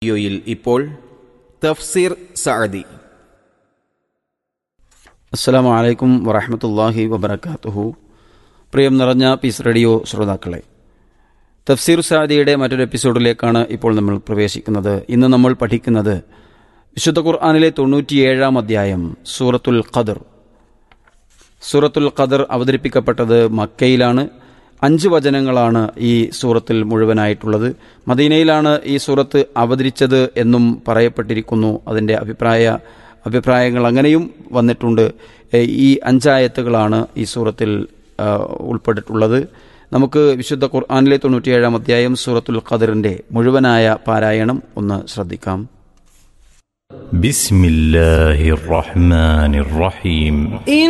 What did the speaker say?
വീഡിയോയിൽ ഇപ്പോൾ തഫ്സീർ സഅദി അസ്സലാമു അലൈക്കും വറഹമത്തല്ലാഹി വബർക്കാത്തുഹു പ്രിയം നിറഞ്ഞ പീസ് റേഡിയോ ശ്രോതാക്കളെ തഫ്സീർ സാദിയുടെ മറ്റൊരു എപ്പിസോഡിലേക്കാണ് ഇപ്പോൾ നമ്മൾ പ്രവേശിക്കുന്നത് ഇന്ന് നമ്മൾ പഠിക്കുന്നത് വിശുദ്ധ ഖുർആാനിലെ തൊണ്ണൂറ്റിയേഴാം അധ്യായം സൂറത്തുൽ ഖദർ സൂറത്തുൽ ഖദർ അവതരിപ്പിക്കപ്പെട്ടത് മക്കയിലാണ് അഞ്ച് വചനങ്ങളാണ് ഈ സൂറത്തിൽ മുഴുവനായിട്ടുള്ളത് മദീനയിലാണ് ഈ സൂറത്ത് അവതരിച്ചത് എന്നും പറയപ്പെട്ടിരിക്കുന്നു അതിൻ്റെ അഭിപ്രായ അഭിപ്രായങ്ങൾ അങ്ങനെയും വന്നിട്ടുണ്ട് ഏ, ഈ അഞ്ചായത്തുകളാണ് ഈ സൂറത്തിൽ ആ, ഉൾപ്പെട്ടിട്ടുള്ളത് നമുക്ക് വിശുദ്ധ ഖുർആാനിലെ തൊണ്ണൂറ്റിയേഴാം അധ്യായം സൂറത്തുൽ ഖദറിൻ്റെ മുഴുവനായ പാരായണം ഒന്ന് ശ്രദ്ധിക്കാം بسم الله الرحمن الرحيم